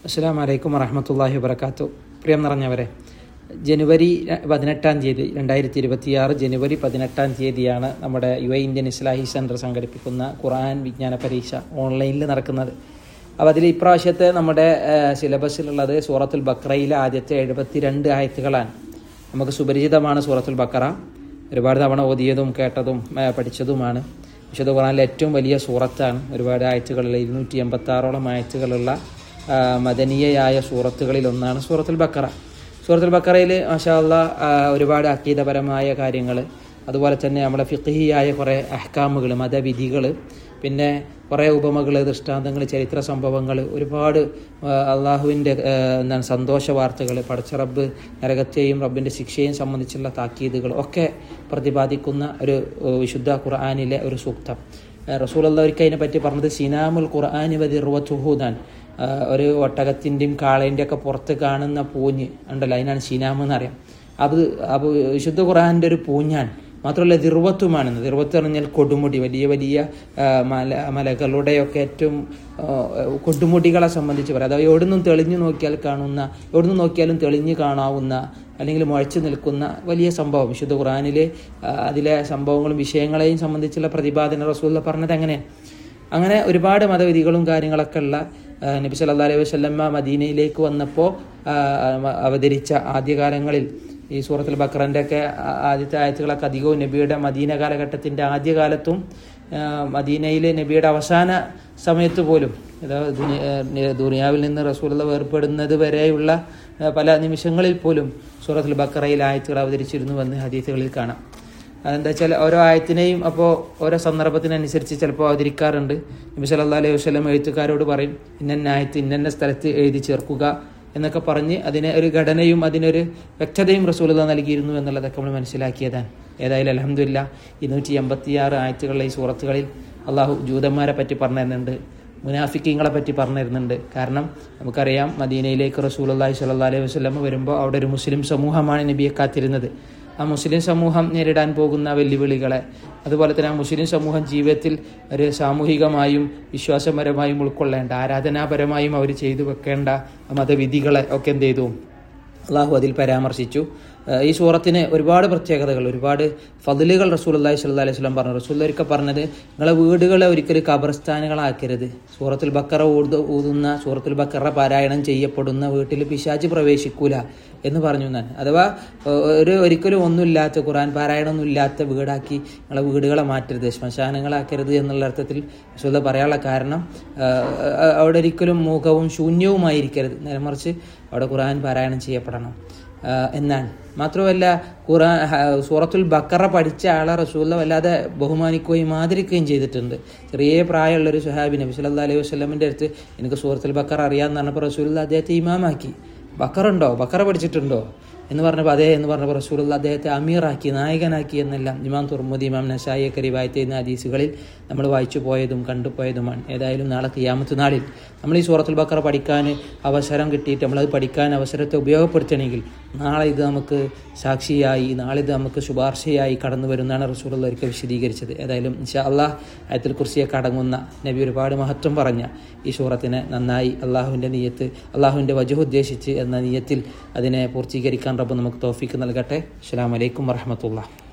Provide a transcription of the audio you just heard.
അസ്സാം വലൈക്കും വറഹമത്തല്ലാഹി വബർക്കാത്തു പ്രിയം നിറഞ്ഞവരെ ജനുവരി പതിനെട്ടാം തീയതി രണ്ടായിരത്തി ഇരുപത്തിയാറ് ജനുവരി പതിനെട്ടാം തീയതിയാണ് നമ്മുടെ U A Indian Islahi centre സംഘടിപ്പിക്കുന്ന ഖുർആൻ വിജ്ഞാന പരീക്ഷ ഓൺലൈനിൽ നടക്കുന്നത് അപ്പോൾ അതിൽ ഇപ്രാവശ്യത്തെ നമ്മുടെ സിലബസിലുള്ളത് സൂറത്തുൽ ബക്രയിലെ ആദ്യത്തെ എഴുപത്തിരണ്ട് ആയത്തുകളാണ് നമുക്ക് സുപരിചിതമാണ് സൂറത്തുൽ ബക്കറ ഒരുപാട് തവണ ഓതിയതും കേട്ടതും ആ, പഠിച്ചതുമാണ് വിശുദ്ധ ഖുറാനിലെ ഏറ്റവും വലിയ സൂറത്താണ് ഒരുപാട് ആയത്തുകളുള്ള ഇരുന്നൂറ്റി എൺപത്തി ആറോളം ആയത്തുകളുള്ള ആ, മദനീയയായ സൂറത്തുകളിൽ ഒന്നാണ് സൂറത്തുൽ ബക്കറ സൂറത്തുൽ ബക്കറയിൽ മാഷാല്ല ഒരുപാട് അക്കീതപരമായ കാര്യങ്ങൾ അതുപോലെ തന്നെ നമ്മുടെ ഫിഖിയായ കുറേ അഹ്കാമുകൾ മതവിധികൾ പിന്നെ കുറേ ഉപമകൾ ദൃഷ്ടാന്തങ്ങൾ ചരിത്ര സംഭവങ്ങൾ ഒരുപാട് അള്ളാഹുവിൻ്റെ എന്താണ് സന്തോഷ വാർത്തകൾ പടച്ച റബ്ബ് നരകത്തെയും റബ്ബിൻ്റെ ശിക്ഷയെയും സംബന്ധിച്ചുള്ള താക്കീതുകൾ ഒക്കെ പ്രതിപാദിക്കുന്ന ഒരു ഏഹ്, വിശുദ്ധ ഖുർആാനിലെ ഒരു സൂക്തം റസൂൽ അള്ളാഹുർക്ക് അതിനെ പറ്റി പറഞ്ഞത് സിനാമുൽ ഖുർആാനി വതി റുവത്തുഹൂദാൻ ഒരു ഒട്ടകത്തിൻ്റെയും കാളേൻ്റെയും ഒക്കെ പുറത്ത് കാണുന്ന പൂഞ്ഞ് ഉണ്ടല്ലോ അതിനാണ് സിനാമ് എന്നറിയാം അത് അപ്പോൾ വിശുദ്ധ ഖുർആാനിൻ്റെ ഒരു പൂഞ്ഞാൻ മാത്രമല്ല ദിർവത്തുമാണെന്ന് ദിർവത്ത് പറഞ്ഞാൽ കൊടുമുടി വലിയ വലിയ ആ, മല മലകളുടെയൊക്കെ ഏറ്റവും ആ, കൊടുമുടികളെ സംബന്ധിച്ച് പറയാം അഥവാ എവിടുന്നും തെളിഞ്ഞു നോക്കിയാൽ കാണുന്ന എവിടുന്ന് നോക്കിയാലും തെളിഞ്ഞു കാണാവുന്ന അല്ലെങ്കിൽ മുഴച്ചു നിൽക്കുന്ന വലിയ സംഭവം വിശുദ്ധ ഖുറാനിലെ ആ, അതിലെ സംഭവങ്ങളും വിഷയങ്ങളെയും സംബന്ധിച്ചുള്ള പ്രതിപാദന റസൂല്ല പറഞ്ഞത് അങ്ങനെ അങ്ങനെ ഒരുപാട് മതവിധികളും കാര്യങ്ങളൊക്കെ ഉള്ള ആ, നബി സല്ലല്ലാഹു അലൈഹി വസല്ലമ്മ മദീനയിലേക്ക് വന്നപ്പോൾ അവതരിച്ച ആദ്യകാലങ്ങളിൽ ഈ സൂറത്തുൽ ബക്രൻ്റെ ഒക്കെ ആദ്യത്തെ ആയത്തുകളൊക്കെ അധികവും നബിയുടെ മദീന കാലഘട്ടത്തിൻ്റെ ആദ്യകാലത്തും ആ, മദീനയിൽ നബിയുടെ അവസാന സമയത്ത് പോലും അതായത് ദുനി- ആ, ദുനിയാവിൽ നിന്ന് റസൂലുള്ള വേർപ്പെടുന്നത് വരെയുള്ള ആ, പല നിമിഷങ്ങളിൽ പോലും സൂറത്തുൽ ബക്കറയിൽ ആയത്തുകൾ അവതരിച്ചിരുന്നുവെന്ന് ഹദീസുകളിൽ കാണാം അതെന്താ വെച്ചാൽ ഓരോ ആയത്തിനെയും അപ്പോൾ ഓരോ സന്ദർഭത്തിനനുസരിച്ച് ചിലപ്പോൾ അവതരിക്കാറുണ്ട് നബി സല്ലല്ലാഹു അലൈഹി വസല്ലം എഴുത്തുകാരോട് പറയും ഇന്ന ആയത്ത് ഇന്ന സ്ഥലത്ത് എഴുതി ചേർക്കുക എന്നൊക്കെ പറഞ്ഞ് അതിനെ ഒരു ഘടനയും അതിനൊരു വ്യക്തതയും റസൂലത നൽകിയിരുന്നു എന്നുള്ളതൊക്കെ നമ്മൾ മനസ്സിലാക്കിയതാണ് ഏതായാലും അലഹമില്ല ഇരുന്നൂറ്റി എൺപത്തിയാറ് ആയത്തുകളിലെ ഈ സൂറത്തുകളിൽ അള്ളാഹു ജൂതന്മാരെ പറ്റി പറഞ്ഞു തരുന്നുണ്ട് മുനാഫിക്കീങ്ങളെ പറ്റി പറഞ്ഞു തരുന്നുണ്ട് കാരണം നമുക്കറിയാം മദീനയിലേക്ക് റസൂൽ അള്ളാഹി സ്വല്ലാ അലൈഹി വസ്ലം വരുമ്പോൾ അവിടെ ഒരു മുസ്ലിം സമൂഹമാണ് നബിയെ കാത്തിരുന്നത് ആ മുസ്ലിം സമൂഹം നേരിടാൻ പോകുന്ന വെല്ലുവിളികളെ അതുപോലെ തന്നെ ആ മുസ്ലിം സമൂഹം ജീവിതത്തിൽ ഒരു സാമൂഹികമായും വിശ്വാസപരമായും ഉൾക്കൊള്ളേണ്ട ആരാധനാപരമായും അവർ ചെയ്തു വെക്കേണ്ട മതവിധികളെ ഒക്കെ എന്ത് ചെയ്തു അള്ളാഹു അതിൽ പരാമർശിച്ചു ഏഹ് ഈ സൂറത്തിന് ഒരുപാട് പ്രത്യേകതകൾ ഒരുപാട് ഫതിലുകൾ റസൂൽ അള്ളാഹി സ്വല്ലാ അലൈഹി സ്വലം പറഞ്ഞു റസൂൽ ഒരിക്കൽ പറഞ്ഞത് നിങ്ങളെ വീടുകളെ ഒരിക്കലും ഖബർസ്ഥാനുകളാക്കരുത് സൂറത്തുൽ ബക്കറ ഊത് ഊതുന്ന സൂറത്തുൽ ബക്കറ പാരായണം ചെയ്യപ്പെടുന്ന വീട്ടിൽ പിശാച് പ്രവേശിക്കൂല എന്ന് പറഞ്ഞു ഞാൻ അഥവാ ഏഹ് ഒരു ഒരിക്കലും ഒന്നുമില്ലാത്ത ഖുറാൻ പാരായണമൊന്നും ഇല്ലാത്ത വീടാക്കി നിങ്ങളെ വീടുകളെ മാറ്റരുത് ശ്മശാനങ്ങളാക്കരുത് എന്നുള്ള അർത്ഥത്തിൽ റസൂൽ പറയാനുള്ള കാരണം ഏഹ് അവിടെ ഒരിക്കലും മൂകവും ശൂന്യവുമായിരിക്കരുത് നേരെ മറിച്ച് അവിടെ ഖുറാൻ പാരായണം ചെയ്യപ്പെടണം ആഹ് എന്നാണ് മാത്രമല്ല ഖുറാൻ ഹ- സൂറത്തുൽ ബക്കറ പഠിച്ച ആളെ റസൂല്ല വല്ലാതെ ബഹുമാനിക്കുകയും ആദരിക്കുകയും ചെയ്തിട്ടുണ്ട് ചെറിയ പ്രായമുള്ളൊരു സുഹാബി നബി സല്ലല്ലാഹു അലൈഹി വസല്ലമിൻ്റെ അടുത്ത് എനിക്ക് സൂറത്തുൽ ബക്കറ അറിയാമെന്ന് പറഞ്ഞപ്പോൾ റസൂല്ല അദ്ദേഹത്തെ ഇമാമാക്കി ബക്കറുണ്ടോ ബക്കറ പഠിച്ചിട്ടുണ്ടോ എന്ന് പറഞ്ഞപ്പോൾ അതേ എന്ന് പറഞ്ഞപ്പോൾ റസൂലുള്ള അദ്ദേഹത്തെ അമീറാക്കി നായകനാക്കി എന്നെല്ലാം ഇമാം തുർമുദി ഇമാം നസായി ഒക്കെ റിവായത്ത് ചെയ്യുന്ന ഹദീസുകളിൽ നമ്മൾ വായിച്ചു പോയതും കണ്ടുപോയതുമാണ് ഏതായാലും നാളെ കിയാമത്ത് നാളിൽ നമ്മൾ ഈ സൂറത്തുൽ ബക്കറ പഠിക്കാൻ അവസരം കിട്ടിയിട്ട് നമ്മളത് പഠിക്കാൻ അവസരത്തെ ഉപയോഗപ്പെടുത്തണമെങ്കിൽ നാളെ ഇത് നമുക്ക് സാക്ഷിയായി നാളെ ഇത് നമുക്ക് ശുപാർശയായി കടന്നു വരുന്നതാണ് റസൂലുള്ള ഒരിക്കൽ വിശദീകരിച്ചത് ഏതായാലും ഇൻഷാ അള്ളാഹ് ആയത്തിൽ കുറിച്ചിയൊക്കെ അടങ്ങുന്ന നബി ഒരുപാട് മഹത്വം പറഞ്ഞ ഈ സൂറത്തിനെ നന്നായി അള്ളാഹുവിൻ്റെ നീയത്ത് അള്ളാഹുവിൻ്റെ വജുഹ് ഉദ്ദേശിച്ച് എന്ന നീയത്തിൽ അതിനെ പൂർത്തീകരിക്കാൻ റബ്ബ് നമുക്ക് തോഫിക്ക് നൽകട്ടെ അസ്സലാമു അലൈക്കും വറഹമത്തുള്ള